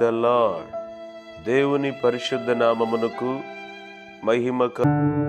the lord దేవుని పరిశుద్ధ నామమునకు మహిమ క-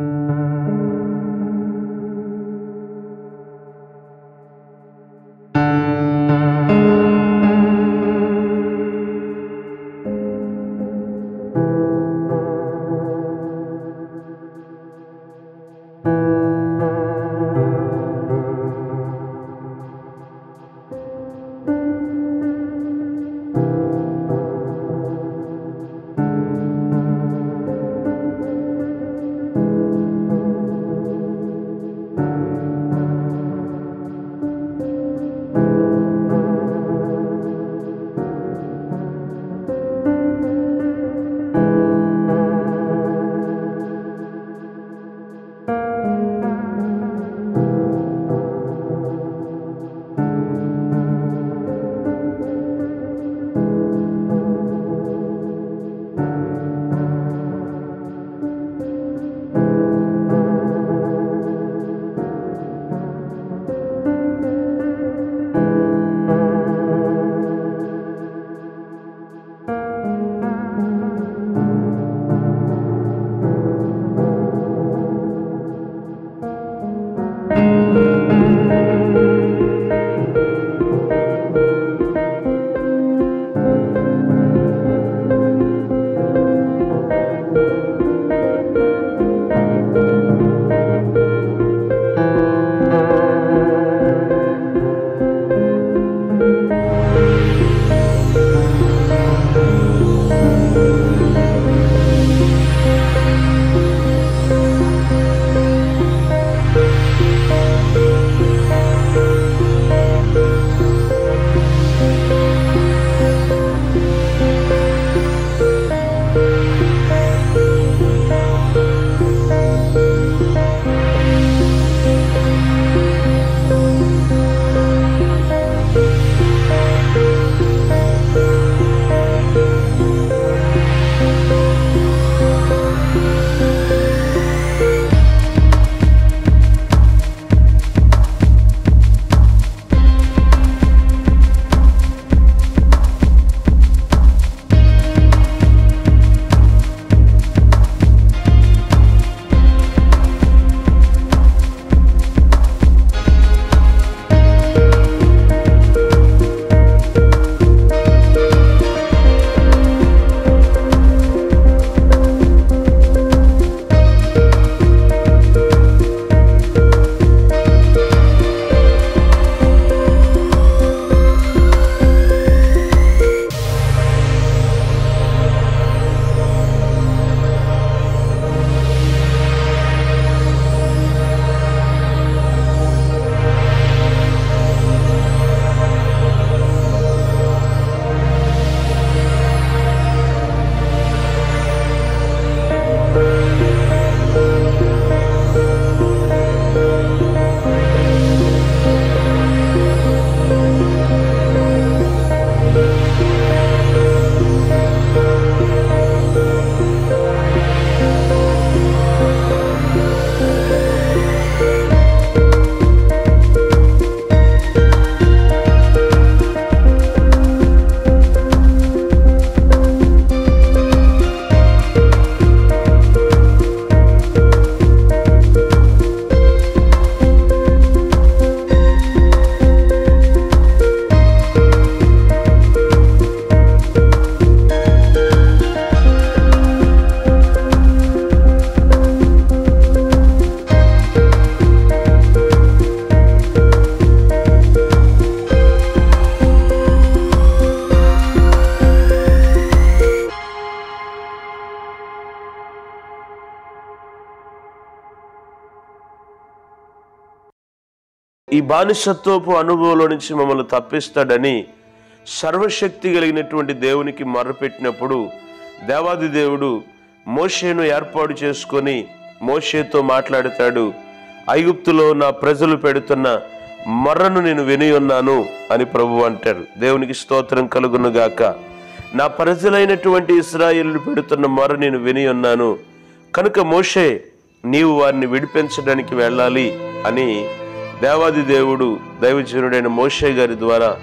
ఈ బానిసత్వపు అనుభవంలో నుంచి మమ్మల్ని తప్పిస్తాడని సర్వశక్తి కలిగినటువంటి దేవునికి మొర్రపెట్టినప్పుడు దేవాది దేవుడు మోషేను ఏర్పాటు చేసుకొని మోషేతో మాట్లాడతాడు ఐగుప్తులో నా ప్రజలు పెడుతున్న మర్రను నేను విని ఉన్నాను అని ప్రభు అంటారు దేవునికి స్తోత్రం కలుగును గాక నా ప్రజలైనటువంటి ఇస్రాయిలు పెడుతున్న మొర నేను విని ఉన్నాను కనుక మోషే నీవు వారిని విడిపించడానికి వెళ్ళాలి అని దేవాది దేవుడు దైవజనుడైన మోషే గారి ద్వారా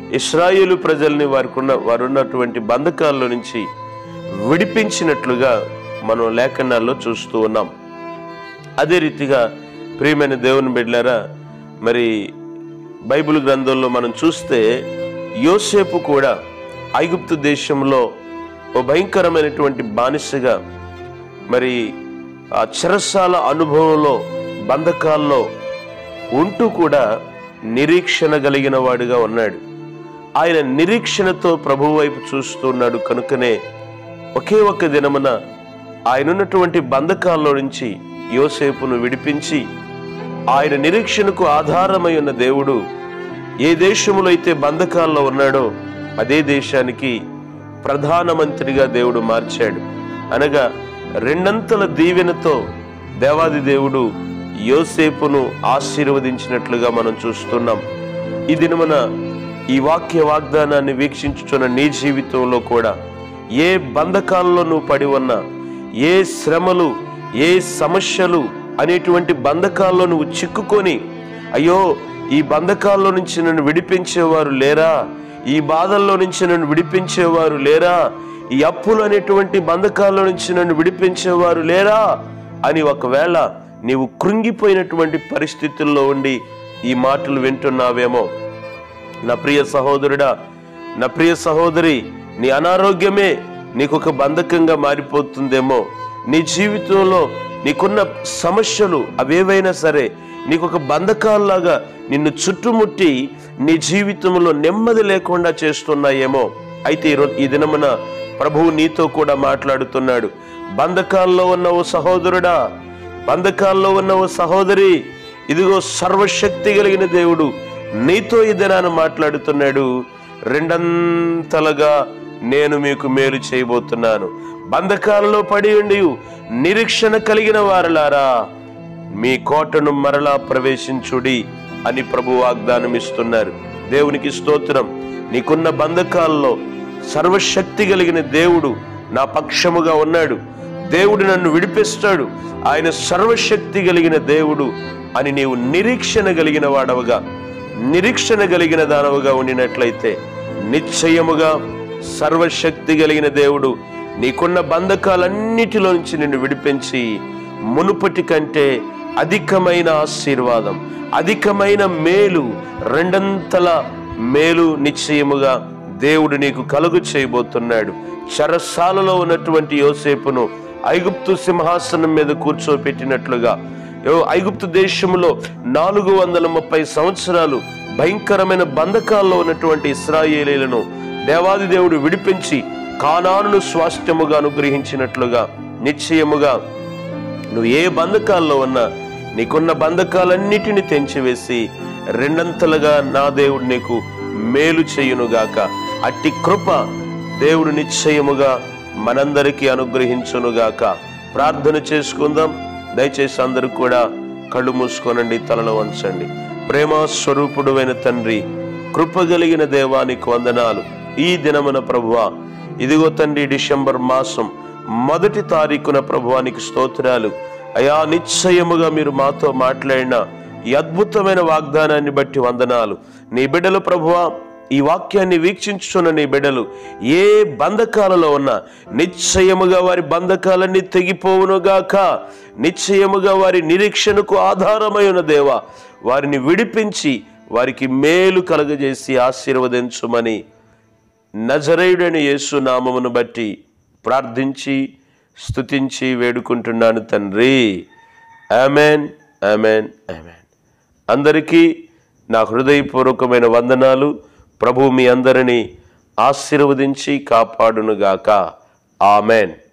ఇస్రాయేలు ప్రజల్ని వారికి ఉన్న వారు ఉన్నటువంటి బంధకాల్లో నుంచి విడిపించినట్లుగా మనం లేఖనాల్లో చూస్తూ ఉన్నాం అదే రీతిగా ప్రియమైన దేవుని బిడ్డలారా మరి బైబిల్ గ్రంథంలో మనం చూస్తే యోసేపు కూడా ఐగుప్తు దేశంలో ఓ భయంకరమైనటువంటి బానిసగా మరి ఆ చెరసాల అనుభవంలో బంధకాల్లో ఉంటూ కూడా నిరీక్షణ కలిగిన వాడిగా ఉన్నాడు ఆయన నిరీక్షణతో ప్రభు వైపు చూస్తున్నాడు కనుకనే ఒకే ఒక్క దినమున ఆయన ఉన్నటువంటి బంధకాల్లో నుంచి యోసేపును విడిపించి ఆయన నిరీక్షణకు ఆధారమై ఉన్న దేవుడు ఏ దేశములో అయితే బంధకాల్లో ఉన్నాడో అదే దేశానికి ప్రధానమంత్రిగా దేవుడు మార్చాడు అనగా రెండంతల దీవెనతో దేవాది దేవుడు యోసేపును ఆశీర్వదించినట్లుగా మనం చూస్తున్నాం ఈ దినమున ఈ వాక్య వాగ్దానాన్ని వీక్షించుచున్న నీ జీవితంలో కూడా ఏ బంధకాల్లో నువ్వు పడి ఉన్నా ఏ శ్రమలు ఏ సమస్యలు అనేటువంటి బంధకాల్లో నువ్వు చిక్కుకొని అయ్యో ఈ బంధకాల్లో నుంచి నన్ను విడిపించేవారు లేరా ఈ బాధల్లో నుంచి నన్ను విడిపించేవారు లేరా ఈ అప్పులు అనేటువంటి బంధకాల్లో నుంచి నన్ను విడిపించేవారు లేరా అని ఒకవేళ నీవు కృంగిపోయినటువంటి పరిస్థితుల్లో ఉండి ఈ మాటలు వింటున్నావేమో నా ప్రియ సహోదరుడా నా ప్రియ సహోదరి నీ అనారోగ్యమే నీకు ఒక బంధకంగా మారిపోతుందేమో నీ జీవితంలో నీకున్న సమస్యలు అవేవైనా సరే నీకు ఒక బంధకాల్లాగా నిన్ను చుట్టుముట్టి నీ జీవితంలో నెమ్మది లేకుండా చేస్తున్నాయేమో అయితే ఈరోజు ఈ దినమున ప్రభువు నీతో కూడా మాట్లాడుతున్నాడు బంధకాల్లో ఉన్న ఓ సహోదరుడా బంధకాల్లో ఉన్న ఓ సహోదరి ఇదిగో సర్వశక్తి కలిగిన దేవుడు నీతో ఈ దినాన్ని మాట్లాడుతున్నాడు రెండంతలుగా నేను మీకు మేలు చేయబోతున్నాను బంధకాలలో పడి ఉండి నిరీక్షణ కలిగిన వారలారా మీ కోటను మరలా ప్రవేశించుడి అని ప్రభు వాగ్దానం ఇస్తున్నారు దేవునికి స్తోత్రం నీకున్న బంధకాల్లో సర్వశక్తి కలిగిన దేవుడు నా పక్షముగా ఉన్నాడు దేవుడు నన్ను విడిపిస్తాడు ఆయన సర్వశక్తి కలిగిన దేవుడు అని నీవు నిరీక్షణ కలిగిన వాడవగా నిరీక్షణ కలిగిన దానవుగా ఉండినట్లయితే నిశ్చయముగా సర్వశక్తి కలిగిన దేవుడు నీకున్న బంధకాలన్నిటిలో నుంచి నిన్ను విడిపించి మునుపటి కంటే అధికమైన ఆశీర్వాదం అధికమైన మేలు రెండంతల మేలు నిశ్చయముగా దేవుడు నీకు కలుగు చేయబోతున్నాడు చెరసాలలో ఉన్నటువంటి యోసేపును ఐగుప్తు సింహాసనం మీద కూర్చోపెట్టినట్లుగా యో- ఐగుప్తు దేశంలో నాలుగు వందల ముప్పై సంవత్సరాలు భయంకరమైన బంధకాల్లో ఉన్నటువంటి ఇస్రాయేలీలను దేవాది దేవుడు విడిపించి కానానును స్వాస్థ్యముగా అనుగ్రహించినట్లుగా నిశ్చయముగా నువ్వు ఏ బంధకాల్లో ఉన్నా నీకున్న బంధకాలన్నిటిని తెంచివేసి రెండంతలుగా నా దేవుడు నీకు మేలు చేయునుగాక అట్టి కృప దేవుడు నిశ్చయముగా మనందరికీ అనుగ్రహించునుగాక ప్రార్థన చేసుకుందాం దయచేసి అందరూ కూడా కళ్ళు మూసుకోనండి తలలో వంచండి ప్రేమ స్వరూపుడువైన తండ్రి కృప కలిగిన దేవానికి వందనాలు ఈ దినమున ప్రభువా ఇదిగో తండ్రి డిసెంబర్ మాసం మొదటి తారీఖున ప్రభువానికి స్తోత్రాలు అయా నిశ్చయముగా మీరు మాతో మాట్లాడిన ఈ అద్భుతమైన వాగ్దానాన్ని బట్టి వందనాలు నీ బిడ్డలు ప్రభువా ఈ వాక్యాన్ని వీక్షించుచున్న నీ బిడ్డలు ఏ బంధకాలలో ఉన్నా నిశ్చయముగా వారి బంధకాలన్నీ తెగిపోవునుగాక నిశ్చయముగా వారి నిరీక్షణకు ఆధారమై ఉన్న దేవా వారిని విడిపించి వారికి మేలు కలగజేసి ఆశీర్వదించుమని నజరేయుడని యేసు నామమును బట్టి ప్రార్థించి స్తుతించి వేడుకుంటున్నాను తండ్రి ఆమెన్ ఆమెన్ ఆమెన్ అందరికీ నా హృదయపూర్వకమైన వందనాలు ప్రభు మీ అందరినీ ఆశీర్వదించి కాపాడునుగాక ఆమెన్